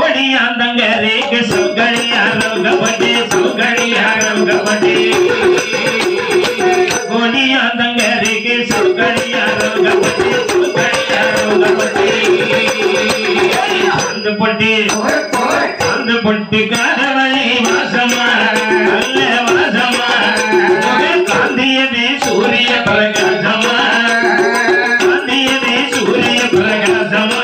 கோடி அந்தங்க ரேக்கு சுகடி ஆரோகப்பட்டு சுகடி ஆரோகப்பட்டு கோடி அந்தங்க ரேக்கு சுகடி ஆரோகப்பட்டு சுகடி ஆரோகப்பட்டு அந்த பொட்டி அந்த பொட்டி காதவழி வாசமா நல்ல வாசமா காந்தியதே சூரிய பிரகாசமா காந்தியதே சூரிய பிரகாசமா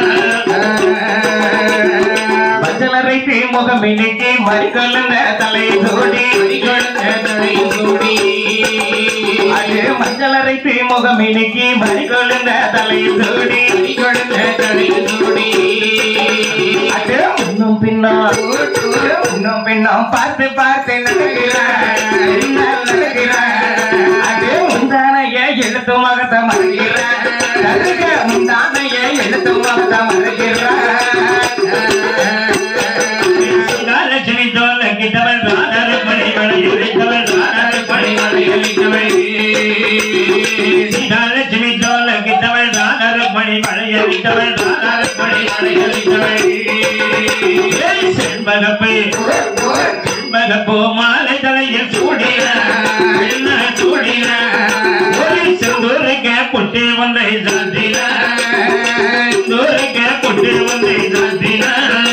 மஞ்சளரை முகம் இன்னைக்கு மறிக்கொள்ளுந்த தலை சூடி தலை சூடி அது மஞ்சளரை முகம் இன்னைக்கு மறிக்கொள்ளுந்த தலை சூடி தலை சூடி அது முன்னும் பின்னும் முன்னும் பின்னும் பார்த்து பார்த்து நடக்கிறார் நடக்கிறார் அது முந்தானைய எழுத்து மகத்த மறுகிறார் தருக முந்தானைய எழுத்து மகத்த மறுகிறார் லட்சுமி தோல் கிட்டவள் ராணர் பணி மலை இழைத்தவள் ராணர் பணி மலை இழைத்தவள் லட்சுமி தோல் கிட்டவள் ராணர் பணி மலை இழைத்தவள் ராணர் பணி மலை இழைத்தவள் செண்பகப்பை செண்பகப்பூ மாலை தலையில் சூடின என்ன சூடின ஒரு செந்தூருக்க புட்டி வந்தை சாத்தின செந்தூருக்க புட்டி வந்தை சாத்தின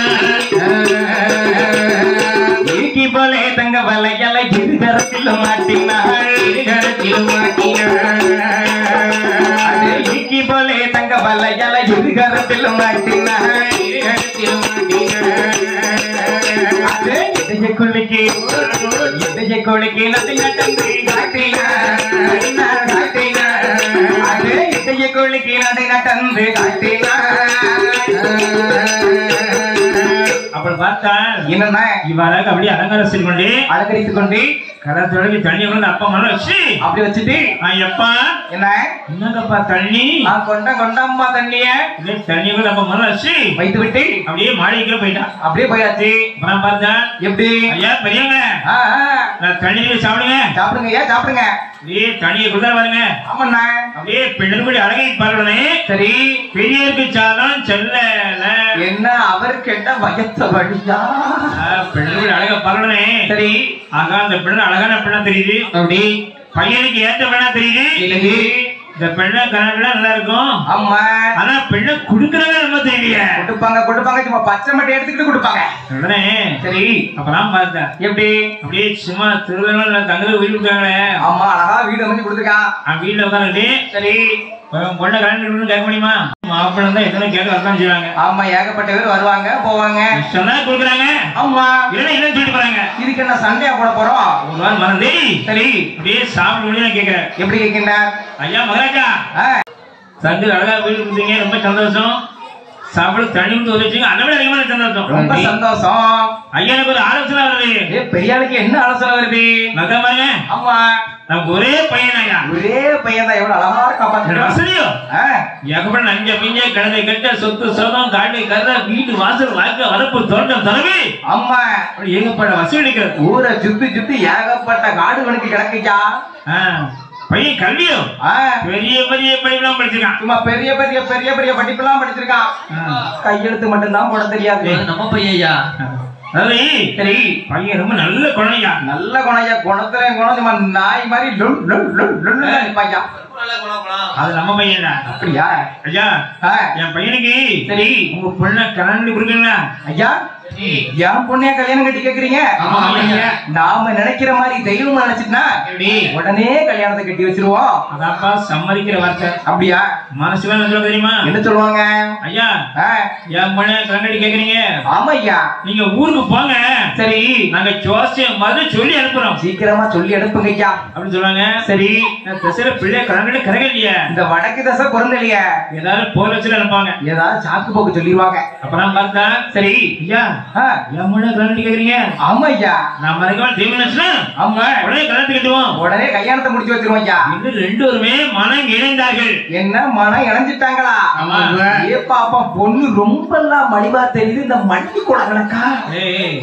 ஈக்கி போலே தங்க வலையலை இருகரத்தில் மாட்டினாள் இருகரத்தில் மாட்டினாள் அது ஈக்கி போலே தங்க வலையலை இருகரத்தில் மாட்டினாள் இருகரத்தில் மாட்டினாள் அது இதய குளிக்கு இதய குளிக்கு நதி நடந்து காட்டினாள் காட்டினாள் அது இதய குளிக்கு நடை நடந்து காட்டினாள் அப்புறம் பார்த்தா என்னன்னா இவராக அப்படியே அலங்காரம் செய்து கொண்டு அலங்கரித்துக் கொண்டு கடை தொடங்கி தண்ணி கொண்டு அப்பா மரம் வச்சு அப்படி வச்சுட்டு ஆ, எப்பா என்ன என்னங்கப்பா தண்ணி நான் கொண்ட கொண்டம்மா தண்ணிய இதே தண்ணி கொண்டு அப்பா மரம் வச்சு வைத்து விட்டு அப்படியே மாடிக்குள்ள போயிட்டான் அப்படியே போயாச்சு அப்புறம் பார்த்தா எப்படி ஐயா பெரியவங்க ஆ, ஆ, நான் தண்ணி போய் சாப்பிடுங்க சாப்பிடுங்க ஐயா சாப்பிடுங்க அப்படியே தண்ணியை கொடுத்தா பாருங்க ஆமாண்ணா அப்படியே பெண்ணுபடி அழகை பாருடனே சரி பெரியவருக்கு சாதம் செல்லல என்ன அவர் கேட்ட வயத்த வழியா பெண்ணுபடி அழகை பாருடனே சரி ஆகா அந்த பெண்ணு அழகான பெண்ணா தெரியுது அப்படி பையனுக்கு ஏத்த பெண்ணா தெரியுது இல்லையே இந்த பெண்ணை கணக்குல நல்லா இருக்கும் ஆமா ஆனா பெண்ணை குடுக்கறவங்க ரொம்ப தெரியல கொடுப்பாங்க கொடுப்பாங்க சும்மா பச்சை மட்டை எடுத்துக்கிட்டு கொடுப்பாங்க உடனே சரி அப்பதான் பார்த்தேன் எப்படி அப்படியே சும்மா திருவிழா தங்குறது வீடு இருக்காங்களே ஆமா அழகா வீடு அமைச்சு கொடுத்துருக்கான் அவன் வீட்டுல உட்காந்துட்டு சரி பொண்ணை கல்யாணம் கேட்க முடியுமா மாப்பிள்ளை தான் எத்தனை கேட்க வரதான் செய்வாங்க ஆமா ஏகப்பட்ட பேர் வருவாங்க போவாங்க சொன்னா கொடுக்குறாங்க ஆமா இல்லைன்னா இல்லைன்னு சொல்லிட்டு போறாங்க இதுக்கு என்ன சண்டையா போட போறோம் ஒரு வாரம் மறந்தே சரி அப்படியே சாப்பிட முடியும் நான் கேட்கிறேன் எப்படி கேட்கின்றார் ஐயா மகாராஜா ஆ, சங்கு அழகா வீடு கொடுத்தீங்க ரொம்ப சந்தோஷம் சாப்பிட தண்ணி கொடுத்து உதவிச்சிங்க அதை விட அதிகமான சந்தோஷம் ரொம்ப சந்தோஷம் ஐயா எனக்கு ஒரு ஆலோசனை வருது ஏ பெரியாளுக்கு என்ன ஆலோசனை வருது மகா பாருங்க ஆமா நமக்கு ஒரே பையன் ஐயா ஒரே பையன் தான் எவ்வளவு அழகா என்னோட காப்பாத்து வசதியோ ஏகப்பட்ட நஞ்ச பிஞ்ச கிழதை கட்ட சொத்து சோகம் காட்டு கதை வீடு வாசல் வாக்க வரப்பு தோட்டம் தலைவி ஆமா அப்படி ஏகப்பட்ட வசதி இருக்கிறது ஊரை சுத்தி சுத்தி ஏகப்பட்ட காடுகளுக்கு கிடக்குச்சா ஆ, பையன் கல்வியோ ஆ, பெரிய பெரிய படிப்பெல்லாம் படிச்சிருக்கான் சும்மா பெரிய பெரிய பெரிய பெரிய படிப்பெல்லாம் படிச்சிருக்கான் ஆ. கையெழுத்து மட்டும்தான் போட தெரியாது நம்ம பையன்யா அதாவது சரி பையன் ரொம்ப நல்ல குழந்தையா நல்ல குணையா குணத்துல குணம் சும்மா நாய் மாதிரி லுல் லுல் லுல் லுல்னு தான் நிப்பாய்யா. அது நம்ம பையன் தான் அப்படியா ஐயா ஆ, என் பையனுக்கு சரி உங்க பொண்ணை கல்யாணம் கொடுக்கல ஐயா என் பொண்ணைய கல்யாணம் கட்டி கேக்குறீங்க ஆமா, ஆமாய்யா. நாம நினைக்கிற மாதிரி தெய்வம் நினைச்சிட்டுனா உடனே கல்யாணத்தை கட்டி வச்சிருவோம் அதாப்பா சம்மதிக்கிற வார்த்தை அப்படியா மனசுல என்ன சொல்ல தெரியுமா என்ன சொல்லுவாங்க ஐயா ஆ, என் பொண்ணை கல்யாணம் கேக்குறீங்க ஆமா ஐயா நீங்க ஊருக்கு போங்க சரி நாங்க ஜோசியம் மாதிரி சொல்லி அனுப்புறோம் சீக்கிரமா சொல்லி அனுப்புங்க ஐயா அப்படின்னு சொல்லுவாங்க சரி நான் திசையில பிள்ளை கல்யாணம் கரகலையா இந்த வடக்கு தசை பிறந்தலையே ஏதாவது போர் வச்சு அனுப்பாங்க ஏதாவது சாக்கு போக்கு சொல்லிடுவாங்க அப்புறம் பார்த்தா சரி ஐயா ஆ, என் பொண்ணை கல்யாணம் கேக்குறீங்க ஆமா ஐயா நான் மறைக்காம தெய்வம் நினைச்சுனா ஆமா உடனே கல்யாணத்தை கட்டுவோம் உடனே கல்யாணத்தை முடிச்சு வச்சிருவோம் ஐயா என்று ரெண்டு பேருமே மனம் இணைந்தார்கள் என்ன மனம் இணைஞ்சிட்டாங்களா ஆமா. ஏ பாப்பா பொண்ணு ரொம்ப எல்லாம் மலிவா தெரியுது இந்த மண்டி குடங்களக்கா ஏய், ஏய்,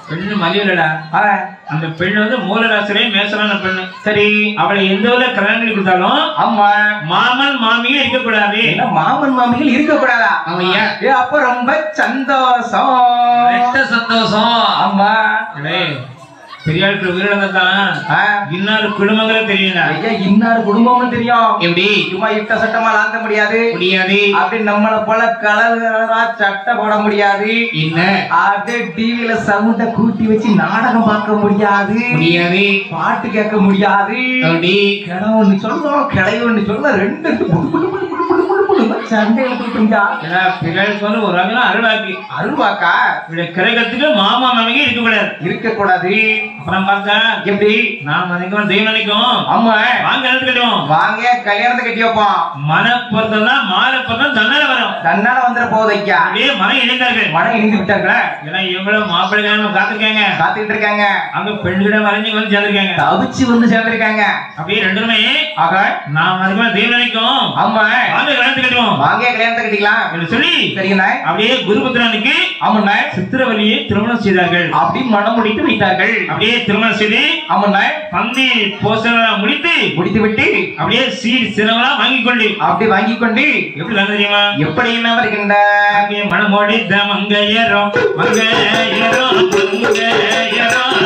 பெண்ணு மலியலடா ஆ, அந்த பெண் வந்து மூலராசிரே மேசலான பெண்ணு சரி அவளை எந்த ஊர்ல கல்யாணம் பண்ணி கொடுத்தாலும் ஆமா மாமன் மாமியே இருக்கக்கூடாது என்ன மாமன் மாமிகள் இருக்க கூடாதா ஆமையா ஏ அப்ப ரொம்ப சந்தோஷம் ரெட்ட சந்தோஷம் ஆமா டேய், பெரியாளுக்கு உயிரிழந்தான் ஆ, இன்னாரு குடும்பங்களே தெரியல ஐயா இன்னார் குடும்பம்னு தெரியும் எப்படி சும்மா இட்ட சட்டமா லாந்த முடியாது முடியாது அப்படி நம்மள போல கலர் கலரா சட்டை போட முடியாது என்ன அப்படியே டிவில சவுண்ட கூட்டி வச்சு நாடகம் பார்க்க முடியாது முடியாது பாட்டு கேட்க முடியாது அப்படி கிட ஒண்ணு சொல்றோம் கிளை ஒண்ணு சொல்ல ரெண்டு புடு புடு புடு புடு புடு புடு புடு சண்டை எடுத்துட்டீங்க ஏன்னா பெரியாளுக்கு வந்து ஒரு வகையில அருள்வாக்கு அருள்வாக்கா இவருடைய கிரகத்துக்கு மாமா மாமிಗೆ இருக்கக்கூடாது இருக்க கூடாது அப்புறம் பார்த்தா எப்படி நாம் நினைக்கும் தெய்வம் நினைக்கும் ஆமா வாங்க எடுத்துக்கிட்டோம் வாங்க கல்யாணத்தை கட்டி வைப்போம் மன பொருத்தம் தான் மாற பொருத்தம் தன்னால வரும் தன்னால வந்துட போகுது ஐயா அப்படியே மனம் இணைந்தார்கள் மனம் இணைந்து விட்டார்களா ஏன்னா இவங்களும் மாப்பிள்ளை காத்திருக்காங்க காத்துக்கிட்டு இருக்காங்க அங்க பெண்கிட்ட மறைஞ்சு வந்து சேர்ந்திருக்காங்க தவிச்சு வந்து சேர்ந்திருக்காங்க அப்படியே ரெண்டுமே ஆக நாம் அதிகமா தெய்வம் நினைக்கும் ஆமா வாங்க கலந்துக்கிட்டோம் வாங்க கல்யாணத்தை கட்டிக்கலாம் என்று சொல்லி சரிங்கண்ணா அப்படியே குருபுத்திரனுக்கு ஆமாண்ணா சித்திரவல்லியை திருமணம் செய்தார்கள் அப்படி மனம் முடித்து வைத்தார்கள் அப்படியே திருமணம் செய்து ஆமாண்ணா பந்தி போசனம் முடித்து முடித்து விட்டு அப்படியே சீர் சிறவலா வாங்கிக் கொண்டு அப்படி வாங்கி கொண்டு எப்படி தான் தெரியுமா எப்படி என்ன வருகின்ற அங்கே மனமோடி மங்க ஏறும் மங்க ஏறும் மங்க ஏறும்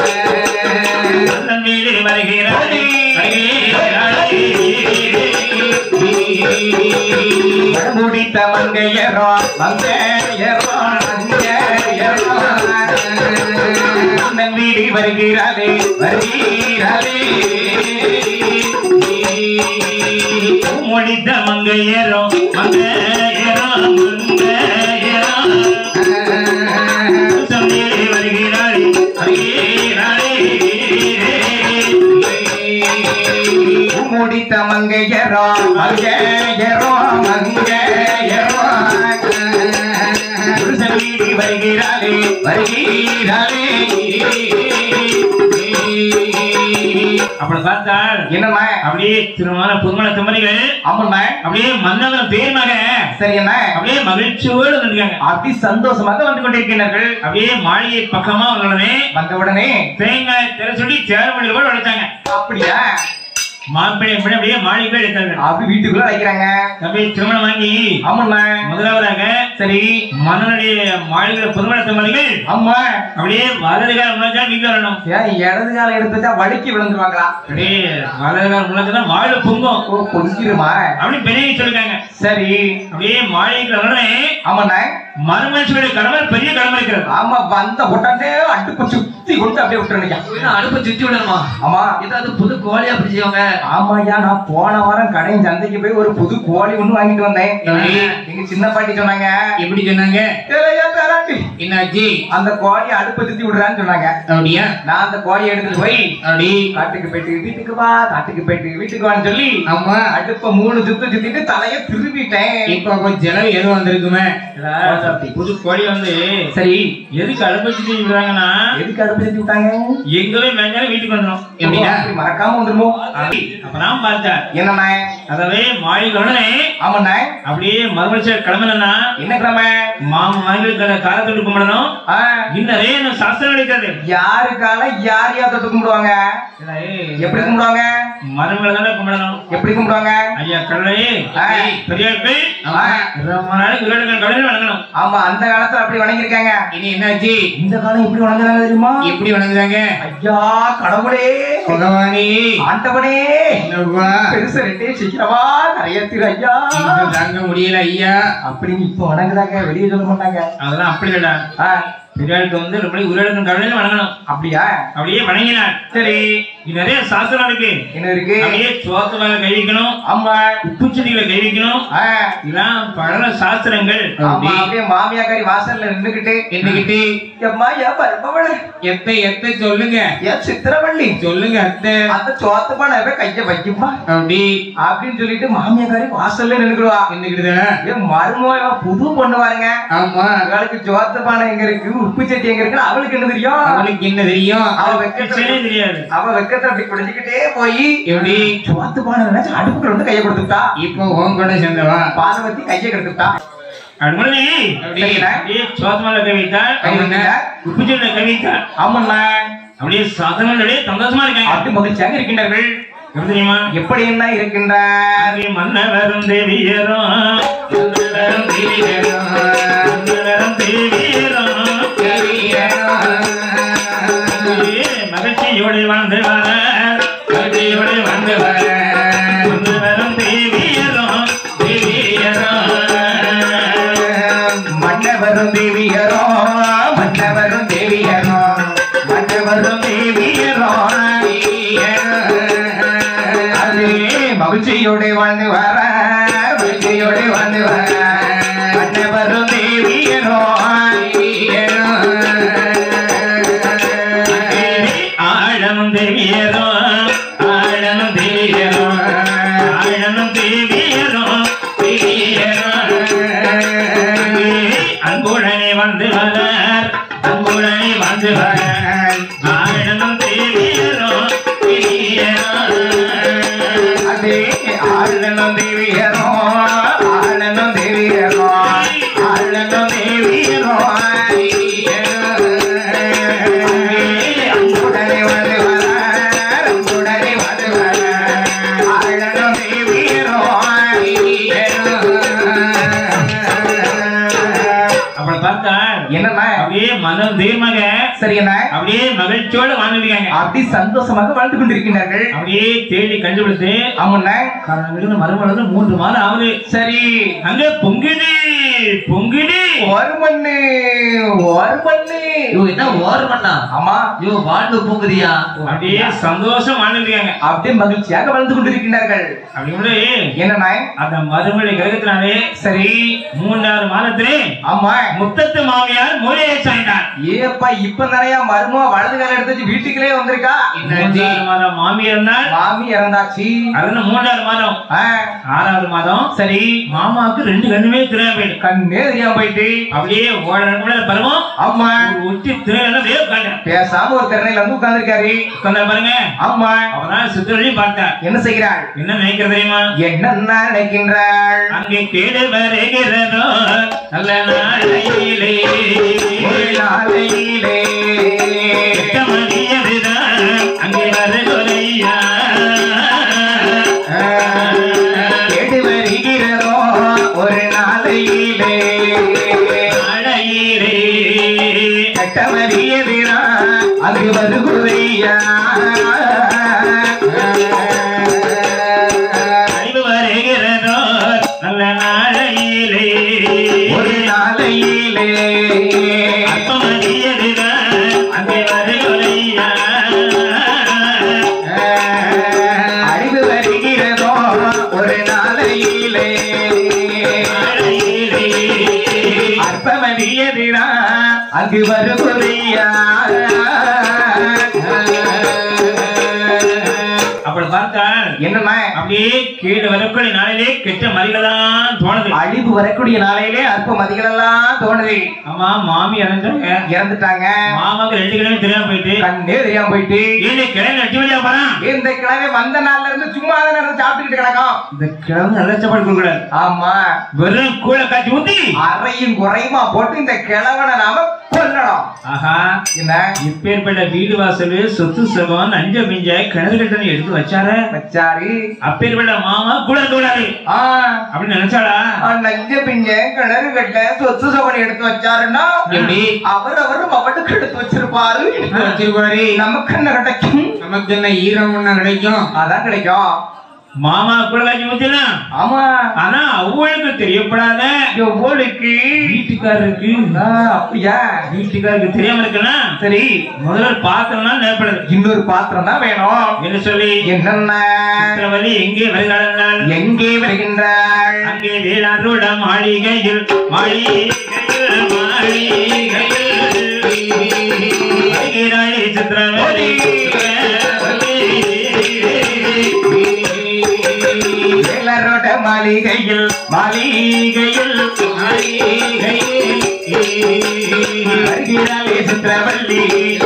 அதன் மீது வருகிறாரே முடித்த மங்கையரோ மங்கையரோ மங்கையரோ அண்ணன் வீடு வருகிறாரே வருகிறாரே முடித்த மங்க ஏறும் மங்க ஏறும் மங்க ஏறும் சமையல் வருகிறாரே வருகிறாரே முடித்த மங்கையரோ மங்கையரோ மங்கையரோ புருஷன் வீடு வருகிறாரே வருகிறாரே அப்படி பார்த்தால் என்னம்மா அப்படியே திருமண புதுமண தம்பதிகள் ஆமாம்மா அப்படியே மன்னவன் பேருமாக சரி என்ன அப்படியே மகிழ்ச்சியோடு வந்திருக்காங்க அப்படி சந்தோஷமாக வந்து கொண்டிருக்கிறார்கள் அப்படியே மாளிகை பக்கமா வந்தவுடனே வந்த உடனே தேங்காய் திற சொல்லி சேரமணி கூட உடைச்சாங்க அப்படியா மாப்பிள்ளை எப்படி அப்படியே மாளிகை எடுத்தாங்க அப்படி வீட்டுக்குள்ள வைக்கிறாங்க அப்படியே திருமணம் வாங்கி ஆமாம்மா முதலாவதாக சரி மன்னனுடைய மாளிகை புதுமண தம்பதிகள் ஆமா அப்படியே வலது கால முன்னாடி வீட்டுல வரணும் ஏன் இடது காலம் எடுத்துட்டா வழுக்கி விழுந்துருவாங்களா அப்படியே வலது கால முன்னாடி தான் வாழ் பொங்கும் ஓ பொங்கிருமா அப்படி பெரிய சொல்லிருக்காங்க சரி அப்படியே மாளிகைக்கு உடனே ஆமாண்ணா மருமனுஷனுடைய கடமை பெரிய கடமை இருக்கிறது ஆமா வந்த உடனே அடுப்பு சுத்தி கொடுத்து அப்படியே விட்டுருங்க அடுப்பை சுத்தி விடணுமா ஆமா ஏதாவது புது கோழியா அப்படி செய்வாங்க ஆமாய்யா நான் போன வாரம் கடையின் சந்தைக்கு போய் ஒரு புது கோழி ஒண்ணு வாங்கிட்டு வந்தேன் எப்படி? எங்க சின்ன பாட்டி சொன்னாங்க எப்படி சொன்னாங்க "ஏலையா பேராண்டி, என்னாச்சு அந்த கோழியை அடுப்பை சுத்தி விடுறான்னு சொன்னாங்க அப்படியா நான் அந்த கோழியை எடுத்துட்டு போய் அப்படி காட்டுக்கு போயிட்டு வீட்டுக்கு வா காட்டுக்கு போயிட்டு வீட்டுக்கு வான்னு சொல்லி ஆமா அடுப்ப மூணு சுத்து சுத்திட்டு தலைய திருப்பிட்டேன் இப்ப கொஞ்சம் செலவு எதுவும் வந்திருக்குமே புது கோழி வந்து சரி எதுக்கு அடுப்பச்சு விடுறாங்கன்னா எதுக்கு அடுப்பு சுத்தி விட்டாங்க எங்கவே மேஞ்சாலும் வீட்டுக்கு வந்துடும் எப்படின்னா மறக்காம வந்துருமோ அப்ப நான் பார்த்தேன் என்னண்ணா அதாவது மாளிகை உடனே ஆமாண்ணா அப்படியே மறுமனுஷன் கிளம்பினா என்ன கிழமை மாம மகளுக்கு காலத்தொட்டு கும்பிடணும் ஆ, இன்னும் நிறைய இன்னும் சாஸ்திரம் இருக்கிறது யாருக்கால யார் யார் தொட்டு கும்பிடுவாங்க எப்படி கும்பிடுவாங்க மருமகளை தானே கும்பிடணும் எப்படி கும்பிடுவாங்க ஐயா கடலை ஆ. பெரியாருக்கு ஆ, ரொம்ப நாளைக்கு விளையாடுகள் கடலை வணங்கணும் ஆமா அந்த காலத்துல அப்படி வணங்கியிருக்காங்க இனி என்னாச்சு இந்த காலம் எப்படி வணங்குறாங்க தெரியுமா எப்படி வணங்குறாங்க ஐயா கடவுளே பகவானே ஆண்டவனே என்னப்பா பெருசு ரெண்டே சீக்கிரமா கரையத்திரு ஐயா இது தாங்க முடியல ஐயா அப்படின்னு இப்ப வணங்குறாங்க வெளியே சொல்ல மாட்டாங்க அதெல்லாம் அப்படி இல்லடா ஆ, பெரியாருக்கு வந்து ரொம்ப உரையாடுகள் கடலையும் வணங்கணும் அப்படியா அப்படியே வணங்கினார் சரி இது நிறைய சாஸ்திரம் இருக்கு என்ன இருக்கு அப்படியே சோத்து மேல கை வைக்கணும் ஆமா உப்பு செடிகளை கை வைக்கணும் ஆ, இதெல்லாம் பல சாஸ்திரங்கள் ஆமா அப்படியே மாமியாக்காரி வாசல்ல நின்னுகிட்டு என்னகிட்டு எம்மா ஏன் பருப்பவள எத்தை எத்தை சொல்லுங்க ஏன் சித்திரவள்ளி சொல்லுங்க அத்தை அந்த சோத்து பானை கைய வைக்குமா அப்படி அப்படின்னு சொல்லிட்டு மாமியாக்காரி வாசல்ல நின்னுக்குடுவா என்னகிட்டுதானே ஏன் மருமோ புது பொண்ணு பாருங்க ஆமா அவளுக்கு சோத்து பானை எங்க இருக்கு உப்பு சட்டி எங்க இருக்கு அவளுக்கு என்ன தெரியும் அவளுக்கு என்ன தெரியும் அவ வெக்கத்துல தெரியாது அவ வெக்கத்தை அப்படி குடிச்சுக்கிட்டே போய் எப்படி சோத்து பானை நினைச்சு அடுப்புக்குள்ள வந்து கையை கொடுத்துட்டா இப்போ உன் கூட சேர்ந்தவா பாதவத்தி கையை கெடுத்துட்டா அனுமதி சரிண்ணா. அப்படியே சோதமால கவித்தாள் கை வைங்க. உப்புச்சல கவித்தாள் ஆமாண்ணா அப்படியே சாதனங்களே சந்தோஷமா இருக்காங்க அப்படி மகிழ்ச்சியாக இருக்கின்றார்கள் எப்படி தெரியுமா எப்படி என்ன இருக்கின்றார் ஆதி மன்னவரும் தேவியரும் மன்னவரும் தேவியரும் மன்னவரும் தேவியரும் மகிழ்ச்சியோடு வாழ்ந்து வர மகிழ்ச்சியோடு வாழ்ந்து வர மன்னவரும் தேவியரும் தேவியரும் மன்னவரும் தேவியரோ மன்னவரும் தேவியரோ மன்னவரும் தேவியரோ அது மகிழ்ச்சியோடு வாழ்ந்து வர மகிழ்ச்சியோடு வாழ்ந்து வர மன்னவரும் தேவியரோ ஆழனும் தேவியரோ ஆழனும் தேவியரோ ஆழனும் தேவியரோ தேவியரோ அன்புடனே வந்து வளர் அன்புடனே வந்து வளர் ஆழனும் தேவியரோ தேவியரோ அதே ஆளனும் தேவியரோ ஆளனும் தேவியரோ ஆளனும் தேவியரோ அன்புடனே வந்து வர அன்புடனே வந்து வர ஆளனும் தேவியரோ அப்புறம் பார்த்தா என்னண்ணா அப்படியே மனம் தீர்மாக சரியண்ணா அப்படியே மகிழ்ச்சியோடு வாழ்ந்துருக்காங்க அப்படி சந்தோஷமாக வாழ்ந்து கொண்டிருக்கின்றார்கள் அப்படியே தேடி கண்டுபிடித்து ஆமாண்ணா காரணம் இருந்து மறுமணம் வந்து மூன்று மாதம் ஆகுது சரி அங்க பொங்குது பொங்குது ஒரு மண்ணு ஒரு மண்ணு ஐயோ என்ன ஓர் பண்ணா ஆமா ஐயோ வாழ்வு போகுதியா அப்படியே சந்தோஷம் வாழ்ந்துருக்காங்க அப்படியே மகிழ்ச்சியாக வாழ்ந்து கொண்டிருக்கின்றார்கள் அப்படி என்னண்ணா அந்த மறுமொழி கிரகத்தினாலே சரி மூன்றாவது மாதத்திலே ஆமா முத்தத்து மாமியார் மூலையை சாய்ந்தார் ஏப்பா இப்ப நிறைய மருமக வலது கால எடுத்து வச்சு வீட்டுக்குள்ளே வந்திருக்கா மூன்றாவது மாதம் மாமி இருந்தால் மாமி இறந்தாச்சு அதுல மூன்றாவது மாதம் ஆ, ஆறாவது மாதம் சரி மாமாவுக்கு ரெண்டு கண்ணுமே திரையா போயிடும் கண்ணே தெரியாம போயிட்டு அப்படியே ஓட கூட பருவம் ஆமா ஒரு ஒட்டி திரையில வேவு காட்டேன் பேசாம ஒரு திறனையில வந்து உட்கார்ந்திருக்காரு உட்கார்ந்தா பாருங்க ஆமா அவதான் சித்தரையும் பார்த்தார் என்ன செய்கிறாள் என்ன நினைக்கிறது தெரியுமா என்ன நினைக்கின்றாள் அங்கே கேடு வருகிறதோ நல்ல நாளையிலே ஒரு நாளையிலே எட்ட மணியதுதான் அங்கே வருகுறையா ஆ, கேடு வருகிறதோ ஒரு நாளையிலே நாளையிலே கட்டவரியதிரா அங்கு வருகுறையா அறிவு வருகிறதோ நல்ல நாளையிலே ஒரு நாளையிலே அப்ப மணியதுதான் அங்கே வருகுறையா அறிவு வருகிறதோ ஒரு நாளையிலே நாளையிலே அற்பமதியதிரா அங்கு வருகுறையா அப்படி பார்த்தால் என்னம்மா அப்படியே கீழே வரக்கூடிய நாளிலே கெட்ட மறிகளாம் தோணுது அழிவு வரக்கூடிய நாளையிலே அற்ப மதிகளெல்லாம் தோணுது ஆமா மாமி இறந்தாங்க இறந்துட்டாங்க மாமாக்கு ரெண்டு கிழமை தெரியாம போயிட்டு கண்ணே தெரியாம போயிட்டு ஏழு கிழமை எட்டு வழியா போறான் இந்த கிழமை வந்த நாள்ல இருந்து சும்மா தான் இருந்து சாப்பிட்டுக்கிட்டு கிடக்கும் இந்த கிழமை நல்ல சாப்பாடு கொடுக்கூடாது ஆமா வெறும் கூழ காய்ச்சி ஊத்தி அறையும் குறையுமா போட்டு இந்த கிழவனை நாம கொல்லணும் ஆஹா என்ன இப்பேற்பட்ட வீடு வாசல் சொத்து சுகம் நஞ்ச மிஞ்ச கிணறு கட்டணம் எடுத்து வச்சாரு வச்சாரு அப்பேற்பட்ட மாமா கூட கூடாது ஆ அப்படின்னு நினைச்சாளா ஆ, நஞ்ச பிஞ்ச கிணறு கட்ட சொத்து சோகனை எடுத்து வச்சாருன்னா எப்படி? அவர் அவரும் அவட்டுக்கு எடுத்து வச்சிருப்பாரு எடுத்து வச்சிருப்பாரு நமக்கு என்ன கிடைக்கும் நமக்கு என்ன ஈரம் ஒண்ணு கிடைக்கும் அதான் கிடைக்கும் மாமா கூட காய்ச்சி ஊத்தினா ஆமா ஆனா அவளுக்கு தெரியப்படாத எவ்வளவுக்கு வீட்டுக்காரருக்கு ஆ, அப்படியா வீட்டுக்காருக்கு தெரியாம இருக்குன்னா சரி முதல்ல பாத்திரம்னா நேரப்படுது இன்னொரு பாத்திரம் தான் வேணும் என்ன சொல்லி என்னென்ன சித்திரவதி எங்கே வருகிறாள் எங்கே வருகின்றாள் அங்கே வேளாண்ட மாளிகையில் மாளிகையில் மாளிகையில் வருகிறாளே சித்திரவதி வேலரோட மாளிகையில் மாளிகையில் வருகிறாளே சித்திரவல்லி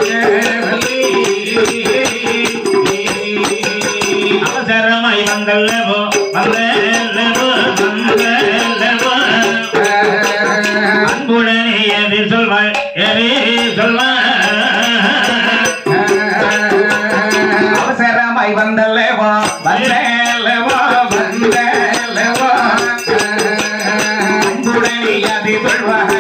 அவசரமாய் வந்தல்லவோ வந்தல்லவோ வந்தல்லவோ சொல்வாள் ஏறி சொல்வாள் அவசரமாய் வந்தல்லவா வந்தல்லவா வந்தல்லவா அன்புடனே அதை சொல்வார்கள்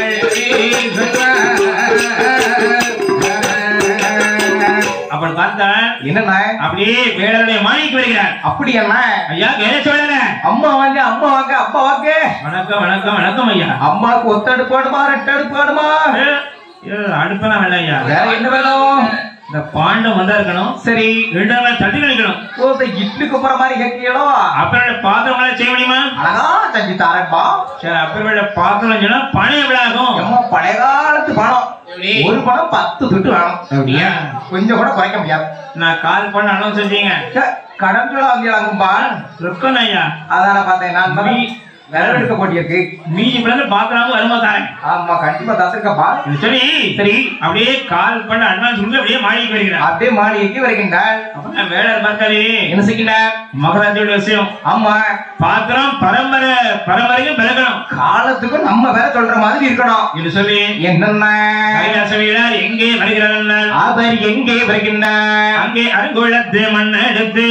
அப்படி பார்த்தால் என்னண்ணா அப்படியே வேடருடைய மாணிக்கு வருகிறார் அப்படி என்ன ஐயா கேள சொல்லல அம்மா வாங்க அம்மா வாங்க அப்பா வாங்க வணக்கம் வணக்கம் வணக்கம் ஐயா அம்மாவுக்கு ஒத்தடுப்பு வேணுமா ரெட்டடுப்பு வேணுமா ஏ, ஏ, அடுப்பெல்லாம் வேண்டாம் ஐயா வேற என்ன வேணும் இந்த பாண்டம் வந்தா இருக்கணும் சரி ரெண்டு தட்டி கழிக்கணும் ஓ இந்த இட்லி குப்புற மாதிரி கேட்கீங்களோ அப்புறம் பாத்திரம் செய்ய முடியுமா அழகா செஞ்சு தாரப்பா சரி அப்புறம் பாத்திரம் சொன்னா பணம் எவ்வளவு ஆகும் எம்மா பழைய காலத்து பணம் ஒரு பணம் பத்து துட்டு வேணும் அப்படியா? கொஞ்சம் கூட குறைக்க முடியாது நான் கால் பண்ண அனௌன்ஸ் செஞ்சீங்க ச்சே, கடன் சொல்ல வாங்கிடலாங்கப்பா ரொக்கம் ஐயா அதான பார்த்தேன் நான் தான் மீ- விரல் எடுக்க போட்டியிருக்கு மீதி பிறகு பாத்திரம் வருமா தாரேன் ஆமா கண்டிப்பா தத்துருக்கப்பா இது சரி சரி அப்படியே கால் பண்ண அட்வான்ஸ் கொடுத்து அப்படியே மாளிகைக்கு வருகிறேன் அப்படியே மாளிகைக்கு வருகின்றாள் அப்ப வேலை பார்த்தாலே என்ன செய்கின்றார் மகராஜோட விஷயம் ஆமா பாத்திரம் பரம்பரை பரம்பரைக்கும் பிறக்கணும் காலத்துக்கும் நம்ம வேற சொல்ற மாதிரி இருக்கணும் இது சொல்லி என்னென்ன கைலாசவியலார் எங்கே வருகிறார்கள் அவர் எங்கே வருகின்றார் அங்கே அருங்குளத்து மண் எடுத்து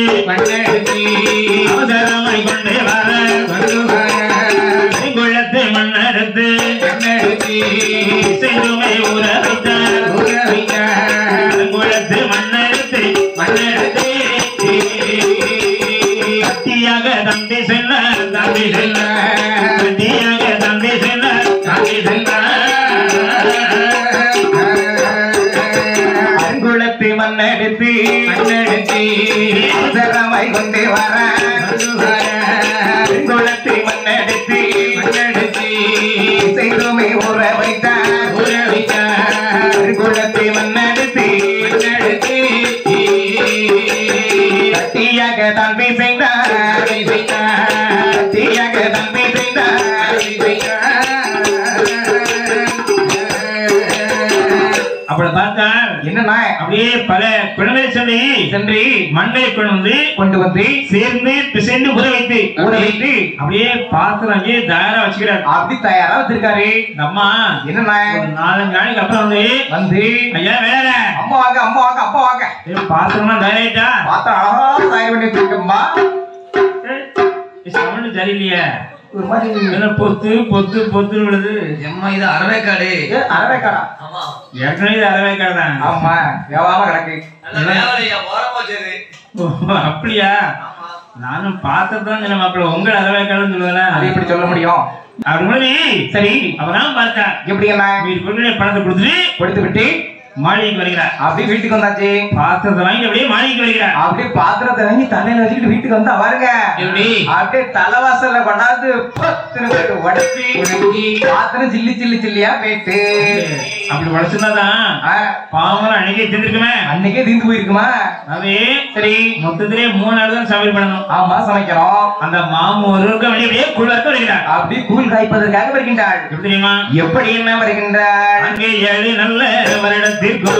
அவசரமாய் கொண்டு வர அருங்குளத்து மண் எடுத்து செல்லுமை ஊற வைத்தார் அருங்குளத்து மண் எடுத்து மண் எடுத்து கத்தியாக தம்பி செல்ல தம்பி செல்ல கத்தியாக தம்பி செல்ல தம்பி செல்ல அங்குளத்து மண்ணெடுத்து மண்ணெடுத்து அவசரமாய் கொண்டு வர அங்குளத்து மண்ணெடுத்து மண்ணெடுத்து செய்துமே ஊற வைத்தார் ஊற வைத்தார் அங்குளத்து மண்ணெடுத்து மண்ணெடுத்து கத்தியாக தம்பி செய்தார் கத்தியாக தம்பி செய்தார் அப்படி பார்த்தால் என்னண்ணா அப்படியே பல குழந்தை சொல்லி சென்று மண்ணை கொண்டு வந்து கொண்டு வந்து சேர்ந்து பிசைந்து ஊற வைத்து ஊற வைத்து அப்படியே பாத்திரம் அப்படியே தயாரா வச்சுக்கிறார் அப்படி தயாரா வச்சிருக்காரு இந்த அம்மா என்னண்ணா ஒரு நாலஞ்சு நாளைக்கு அப்புறம் வந்து வந்து ஐயா வேற அம்மா வாங்க அம்மா வாங்க அப்பா வாங்க பாத்திரம்லாம் தயாராயிட்டா பார்த்தா அழகா தயார் பண்ணி வச்சிருக்கம்மா சவுண்ட் சரியில்லையே ஒரு மாதிரி என்ன பொத்து பொத்து பொத்து விழுது எம்மா இது அரவேக்காடு ஏ, அரவேக்காடா ஆமா ஏற்கனவே இது அறவே தான் ஆமா வியாபாரமா கிடக்கு நல்ல வேலையா ஓரமா வச்சது அப்படியா ஆமா நானும் பார்த்ததான் சொன்ன மாப்பிள்ள உங்கள் அறவேக்காடுன்னு அது சொல்லுவேன் எப்படி சொல்ல முடியும் அப்படி முன்னாடி சரி அவதான் பார்த்தா எப்படி என்ன வீட்டு கொண்டு பணத்தை கொடுத்துட்டு கொடுத்து விட்டு மாளிகைக்கு வருகிறார் அப்படியே வீட்டுக்கு வந்தாச்சு பாத்திரத்தை வாங்கி அப்படியே மாளிகைக்கு வருகிறார் அப்படியே பாத்திரத்தை வாங்கி தலையில வச்சுக்கிட்டு வீட்டுக்கு வந்தா பாருங்க எப்படி அப்படியே தலைவாசல்ல கொண்டாந்து பத்துன்னு போயிட்டு உடச்சி உடச்சி பாத்திரம் சில்லி சில்லி சில்லியா போயிட்டு அப்படி உடச்சிருந்தாதான் ஆ, பாவம் அன்னைக்கே தின்றுக்குமே அன்னைக்கே தீந்து போயிருக்குமா அது சரி மொத்தத்திலே மூணு நாள் தான் சமையல் பண்ணணும் ஆமா சமைக்கிறோம் அந்த மாமு ஒருவருக்கு வெளியே அப்படியே குழுவர்க்க வருகிறார் அப்படி கூழ் காய்ப்பதற்காக வருகின்றாள் எப்படி தெரியுமா எப்படி என்ன வருகின்றாள் அங்கே ஏழு நல்ல வருடத்திற்கும்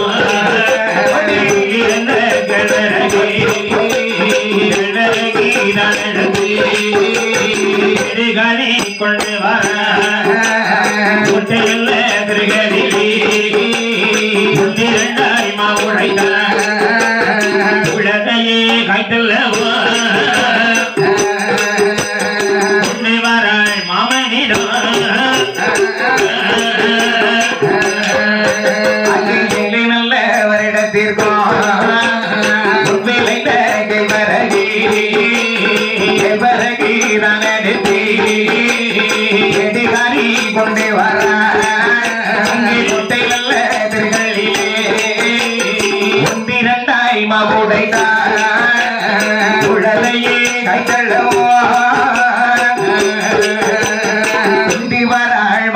இருந்த கிழறகி, கிழறகி நடந்து இடுகாணி கொண்டு வர முட்டையில் திருகடி இரண்டாய் மாவுடைத்தார் உலகையே காய்த்தல்லவா உன்னை வராய் மாமனிடம் அங்கு ஏழு நல்ல வருடத்திற்கும் விளைந்த கைவரகி கைவரகி நான் எடுத்து எதிகாரி கொண்டு வர அங்கு முட்டை நல்ல திருகளிலே ஒன்றிரண்டாய் மாவுடைத்தார் உடலையே கைத்தள்ளவோ உண்டி வராள்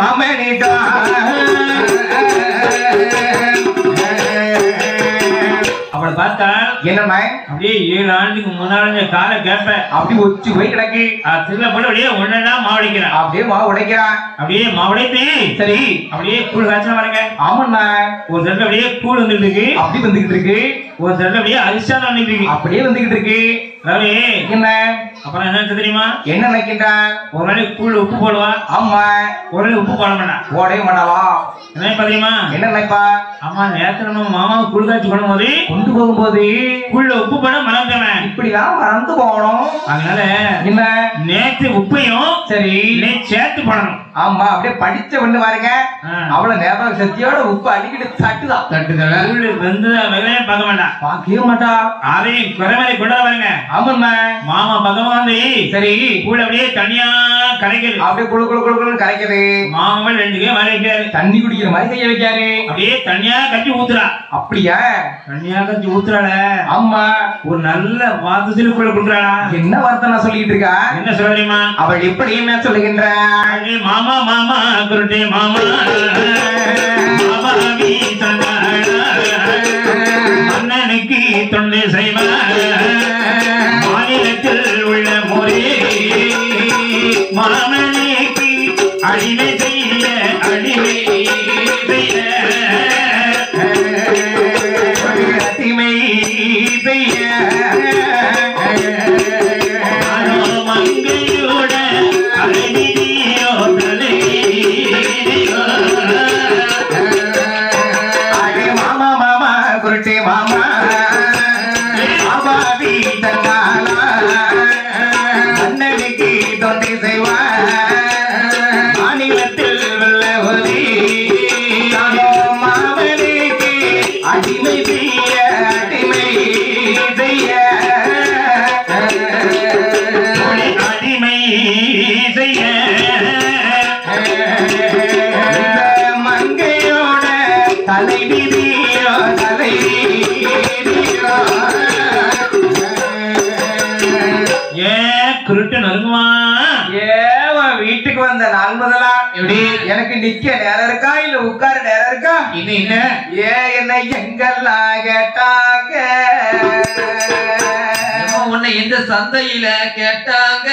மாமனிடம் அவளை பார்த்தால் என்னண்ணா அப்படியே ஏழு ஆண்டுக்கு முன்னாடி காலை கேட்பேன் அப்படி ஒச்சு போய் கிடக்கு திரும்ப போல அப்படியே ஒன்னா மாவடிக்கிறான் அப்படியே மாவு உடைக்கிறான் அப்படியே மாவடைத்து சரி அப்படியே கூழ் காய்ச்சல் வரங்க ஆமாண்ணா ஒரு தடவை அப்படியே கூழ் வந்துட்டு இருக்கு அப்படி வந்துகிட்டு இருக்கு ஒரு தடவை அப்படியே அரிசான வந்துட்டு இருக்கு அப்படியே வந்துகிட்டு இருக்கு அதாவது என்ன அப்புறம் என்ன ஆச்சு தெரியுமா என்ன நினைக்கின்றான் ஒரு நாளைக்கு கூழ் உப்பு போடுவா ஆமா ஒரு நாளைக்கு உப்பு போட மாட்டான் ஓடவே மாட்டாளா என்ன தெரியுமா என்ன நினைப்பா அம்மா நேரத்துல நம்ம மாமாவை கூழ் காய்ச்சி பண்ணும்போது கொண்டு போகும்போது கூழ்ல உப்பு போட மறந்துட்டவன் இப்படிதான் மறந்து போகணும் அதனால என்ன நேற்று உப்பையும் சரி இன்னைக்கு சேர்த்து போடணும் ஆமா அப்படியே படிச்ச பண்ணு பாருங்க ஆ. அவ்வளவு ஞாபக சக்தியோட உப்பு அடிக்கிட்டு தட்டுதான் தட்டுதல கூழ் வெந்ததா வெள்ளையே பார்க்க மாட்டான் பாக்கவே மாட்டா அதையும் குறைமறை கொண்டாட பாருங்க ஆமாண்ணா மாமா பக்கமா வந்து சரி கூழ் அப்படியே தனியா கரைக்கிறது அப்படியே குளு குளு குளு குளுன்னு கரைக்குது மாமா ரெண்டு கே மேலே வைக்கிறாரு தண்ணி குடிக்கிற மாதிரி கைய வைக்காரு அப்படியே தனியா கட்டி ஊத்துறா அப்படியா தனியா கட்டி ஊத்துறாள ஆமா ஒரு நல்ல வாதத்தில் கூழ குடுறாளா என்ன வார்த்தை நான் சொல்லிட்டு இருக்கா என்ன சொல்ல தெரியுமா அவள் எப்படி என்ன சொல்லுகின்றாள் அடே மாமா மாமா குருட்டே மாமா மாமா நீ தந்தாளா அண்ணனுக்கு தொண்டு செய்வார் மாநிலத்தில் உள்ள முறை மாமனுக்கு அடிமை செய்ய அடிமை செய்ய அடிமை செய்ய ஆரோ மங்கையோட அழகியோ தலைவியோ. அடே மாமா மாமா குருட்டே மாமா அபாவி தன்னாலா அண்ணனுக்கு தொண்டை செய்வார் மாநிலத்தில் உள்ள ஒரே தானோ மாமனுக்கு அடிமை செய்ய அடிமை செய்ய உன்னை அடிமை செய்ய இந்த மங்கையோட தலைவிதியோ தலைவிதியோ ஏன் குருட்டு நறுங்குமா ஏவ வீட்டுக்கு வந்த நாள் முதலா எப்படி எனக்கு நிக்க நேரம் இருக்கா இல்ல உட்கார நேரம் இருக்கா இன்னும் என்ன ஏ என்ன எங்கெல்லாம் கேட்டாங்க ஏம்மா, உன்னை இந்த சந்தையில கேட்டாங்க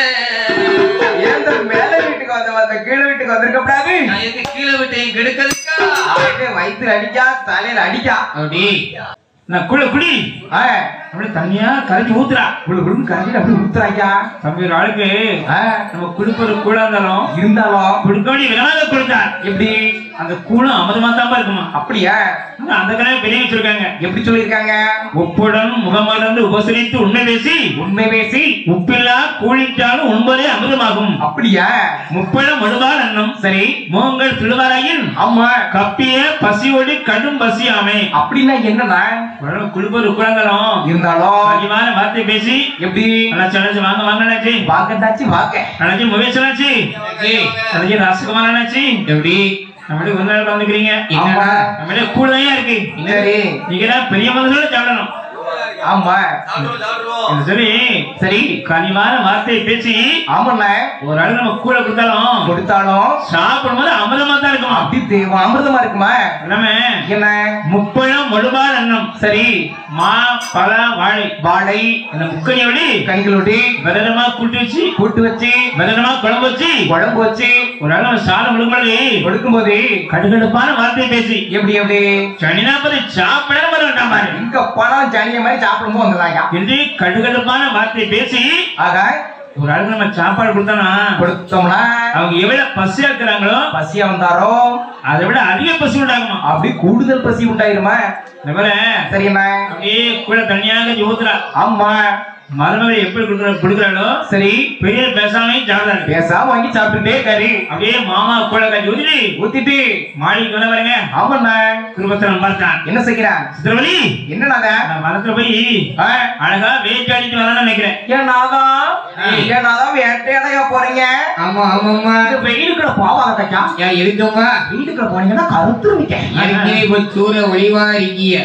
ஏன் மேல வீட்டுக்கு வந்த வந்த கீழே வீட்டுக்கு வந்திருக்க கூடாது நான் எங்க கீழே விட்டேன் கெடுக்கிறதுக்கா அப்படியே வயித்துல அடிக்கா தலையில அடிக்கா அப்படி நான் குழு குடி ஆ, அப்படியே தண்ணியா கரைச்சி ஊத்துறா குளு குளுன்னு கரையில அப்படி ஊத்துறாங்க தம்பி ஒரு ஆளுக்கு ஆ, நம்ம குடுப்பது கூட இருந்தாலும் இருந்தாலும் கொடுக்க வேண்டிய வினாத கொடுத்தார் எப்படி அந்த கூழும் அமிர்தமா தான் இருக்குமா அப்படியா ஆனா அந்த கணக்கு பெரிய வச்சிருக்காங்க எப்படி சொல்லியிருக்காங்க உப்புடன் முகமலர்ந்து உபசரித்து உண்மை பேசி உண்மை பேசி உப்பில்லா கூழிட்டாலும் உண்பதே அமிர்தமாகும் அப்படியா முப்பழம் மடுவார் அன்னம் சரி மோங்கள் திருவாராயின் ஆமா கப்பிய பசியோடு கடும் பசியாமே அப்படின்னா என்னன்னா குழுப்பது உட்கார்ந்தாலும் இருந்தாலும் அதிகமான வார்த்தை பேசி எப்படி அண்ணாச்சி அண்ணாச்சி வாங்க வாங்க அண்ணாச்சி வாக்கத்தாச்சு வாக்க அண்ணாச்சி முகேஷ் அண்ணாச்சி அண்ணாச்சி ராசகுமார் அண்ணாச்சி எப்படி நம்மளே ஒரு நாள் வந்துக்கிறீங்க ஆமா நம்மளே கூட தான் இருக்கு சரி நீங்க தான் பெரிய மனசுல சாப்பிடணும் ஆமா சாப்பிடுவோம் சாப்பிடுவோம் இது சரி சரி கனிவான வார்த்தையை பேசி ஆமாண்ண ஒரு ஆள் நம்ம கூட கொடுத்தாலும் கொடுத்தாலும் சாப்பிடும்போது அமிர்தமா தான் இருக்குமா அப்படி தேவ அமிர்தமா இருக்குமா எல்லாமே என்ன முப்பழம் மொடுபால் அன்னம் சரி மா பழ வாழை வாழை இந்த முக்கனியோடு கனிகளோடு விதனமா கூட்டி வச்சு கூட்டு வச்சு விதனமா குழம்பு வச்சு குழம்பு வச்சு ஒரு ஆள் நம்ம சாதம் கொடுக்கும்போது கொடுக்கும்போது கடுகடுப்பான வார்த்தையை பேசி எப்படி எப்படி சனினாப்பதை சாப்பிட வர வேண்டாம் பாரு இங்க பணம் ஜனிய மாதிரி சாப்பிடும்போது வந்ததாங்க என்று கடுகடுப்பான வார்த்தையை பேசி ஆக ஒரு ஆளுக்கு நம்ம சாப்பாடு கொடுத்தோம்னா கொடுத்தோம்னா அவங்க எவ்வளவு பசியா இருக்கிறாங்களோ பசியா வந்தாரோ அதை விட அதிக பசி உண்டாகுமா அப்படி கூடுதல் பசி உண்டாயிருமா இந்த மாதிரி சரிண்ணா அப்படியே கூட தனியாக ஊத்துறா ஆமா மருமகளை எப்படி கொடுக்குற கொடுக்குறாளோ சரி பெரிய பேசாம சாப்பிடாரு பேசாம வாங்கி சாப்பிட்டுட்டே கறி அப்படியே மாமா கூட கஞ்சி ஊத்திட்டு ஊத்திட்டு மாடிக்கு வர பாருங்க ஆமாண்ணா குடும்பத்தில் பார்த்தான் என்ன செய்கிறான் சித்திரவழி என்னடாத நான் மரத்துல போய் அழகா வேட்டாடிட்டு வரலாம்னு நினைக்கிறேன் ஏன் நாதான் ஏன் நாதான் வேட்டையாடையா போறீங்க ஆமா ஆமாம்மா இந்த வெயிலுக்குள்ள போவாங்க கச்சா ஏன் இருக்கோமா வெயிலுக்குள்ள போனீங்கன்னா கருத்துருவிக்க ஏற்கனவே இப்ப சூற ஒளிவா இருக்கீங்க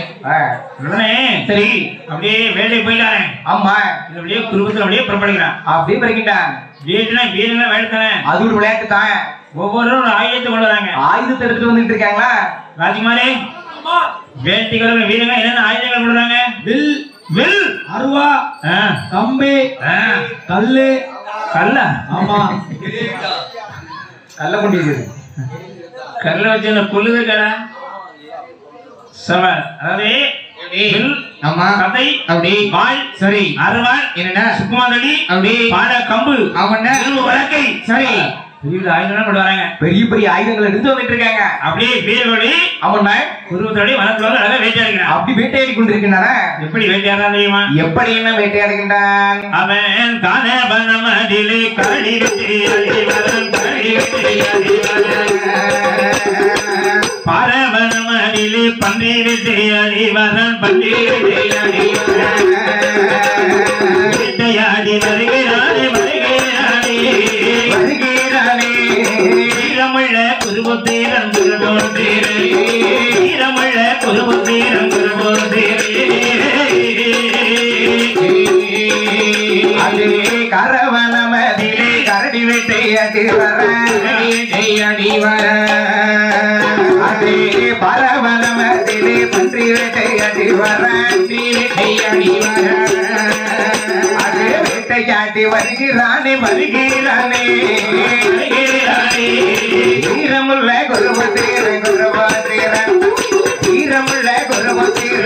உடனே சரி அப்படியே வேலைக்கு போயிட்டாரே ஆமா அப்படியே குடும்பத்துல அப்படியே புறப்படுகிறான் அப்படியே வருகின்றான் வீட்டுனா வீடுனா வேலை தானே அது ஒரு விளையாட்டு தான் ஒவ்வொருவரும் ஒரு ஆயுதத்தை கொண்டு வராங்க ஆயுதத்தை எடுத்துட்டு வந்துட்டு இருக்காங்களா ராஜ்குமாரே வேட்டிகளும் வீரங்க என்னென்ன ஆயுதங்கள் கொண்டு வராங்க வில் வில் அருவா ஆ, கம்பி ஆ, கல்லு கல்லா ஆமா கல்ல கொண்டு இருக்குது கல்ல வச்சு என்ன கொல்லுது கடை சவ அதாவது வில் ஆமா கதை அப்படி வாள் சரி அருவாள் என்னடா சுக்குமாதடி அப்படி பாட கம்பு ஆமாண்ணா இரும்பு வழக்கை சரி பெரிய ஆயுதம் கொண்டு வராங்க பெரிய பெரிய ஆயுதங்களை எடுத்து வந்துட்டு இருக்காங்க அப்படியே வீரர்களே அவன் குருவத்தோடய வனத்துல வந்து அழகா வேட்டையாடுகிறான் அப்படி வேட்டையாடி கொண்டிருக்கின்றன எப்படி வேட்டையாடுறான் தெரியுமா எப்படி என்ன வேட்டையாடுகின்றான் அவன் காண பனமதிலே காடி வெட்டியாடி வரன் காடி வெட்டியாடி வரன் பாரவனமதிலே பன்றி வெட்டியாடி வரன் பன்றி வெட்டியாடி வரன் வேட்டையாடி வருகிறானே வருகிறானே வருகிறானே வீரமுள்ள குருபுத்தீரன் குருபோத்தீரே வீரமுள்ள குருபுத்தீரன் குருபோத்தீரே அதே கரவனமதிலே கரடி வேட்டையாடி வர வேட்டையாடி வர அதே பரவனமதிலே பன்றி வேட்டையாடி வர வேட்டையாடி வர அதே வேட்டையாடி வருகிறானே வருகிறானே வீரமுள்ள குருபத்தீர குருபத்தீர வீரமுள்ள குருபத்தீர